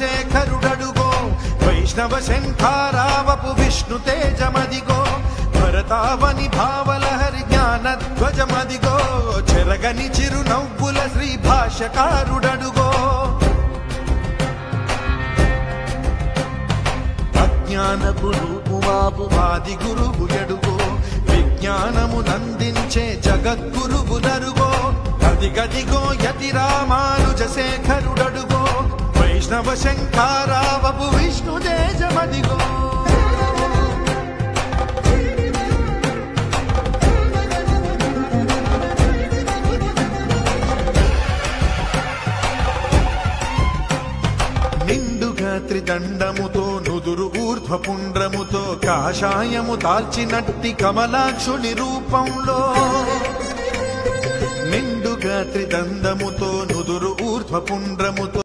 శేఖరుడడుగో వైష్ణవ శంఖారావపు విష్ణు తేజమదిగో భరతావని భావలహరి జ్ఞాన ధ్వజమదిగో చెరగని చిరునవ్వుల శ్రీ భాష్యకారుడడుగో అజ్ఞానపు రూపుమాపు ఆది గురువు ఎడుగో విజ్ఞానము నందించే జగద్గురువు నరుగో గదిగదిగో యతి రామానుజ శేఖరుడడుగో వైష్ణవ శంఖారావపు విష్ణు దేశమదిగో నిండుగా త్రిదండముతో నుదురు ఊర్ధ్వపుండ్రముతో కాషాయము దాల్చినట్టి కమలాక్షుని రూపంలో నిండుగా త్రిదండముతో నుదురు ఊర్ధ్వపుండ్రముతో